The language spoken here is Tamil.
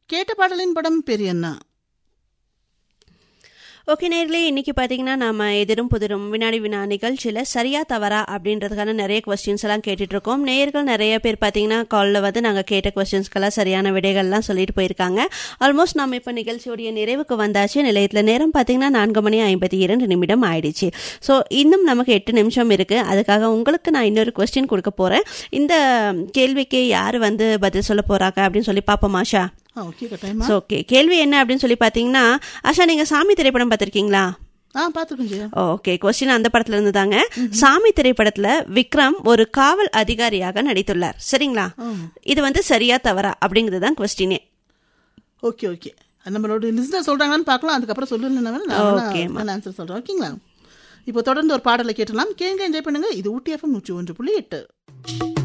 கேட்ட பாடலின் படம் பெரியண்ணா ஓகே நேர்களே இன்னைக்கு பார்த்தீங்கன்னா நம்ம எதிரும் புதிரும் வினாடி வினா நிகழ்ச்சியில் சரியா தவறா அப்படின்றதுக்கான நிறைய கொஸ்டின்ஸ் எல்லாம் கேட்டுட்டு இருக்கோம் நேயர்கள் நிறைய பேர் பார்த்தீங்கன்னா காலில் வந்து நாங்கள் கேட்ட கொஸ்டின்ஸ்க்கெல்லாம் சரியான விடைகள்லாம் சொல்லிட்டு போயிருக்காங்க ஆல்மோஸ்ட் நம்ம இப்போ நிகழ்ச்சியோடைய நிறைவுக்கு வந்தாச்சு நிலையத்தில் நேரம் பார்த்தீங்கன்னா நான்கு மணி ஐம்பத்தி இரண்டு நிமிடம் ஆயிடுச்சு ஸோ இன்னும் நமக்கு எட்டு நிமிஷம் இருக்கு அதுக்காக உங்களுக்கு நான் இன்னொரு கொஸ்டின் கொடுக்க போறேன் இந்த கேள்விக்கு யார் வந்து பதில் சொல்ல போறாங்க அப்படின்னு சொல்லி பார்ப்போம் ஆஷா ஆ ஓகே கட்டாயமா ஸோ ஓகே கேள்வி என்ன அப்படின்னு சொல்லி பார்த்தீங்கன்னா ஆஷா நீங்க சாமி திரைப்படம் பார்த்திருக்கீங்களா ஆ பார்த்துருக்கோம் ஜெயா ஓகே கொஸ்டின் அந்த படத்துல இருந்து தாங்க சாமி திரைப்படத்துல விக்ரம் ஒரு காவல் அதிகாரியாக நடித்துள்ளார் சரிங்களா இது வந்து சரியா தவறா அப்படிங்கிறது தான் கொஸ்டினே ஓகே ஓகே நம்மளோட லிஸ்னர் சொல்றாங்கன்னு பார்க்கலாம் அதுக்கப்புறம் சொல்லணும் Okay, நான் ஆன்சர் சொல்றேன் ஓகேங்களா இப்போ தொடர்ந்து ஒரு பாடலை கேட்டலாம் கேளுங்க என்ஜாய் பண்ணுங்க இது ஊட்டி எஃப்எம் நூற்றி ஒன்று புள்ளி எட்டு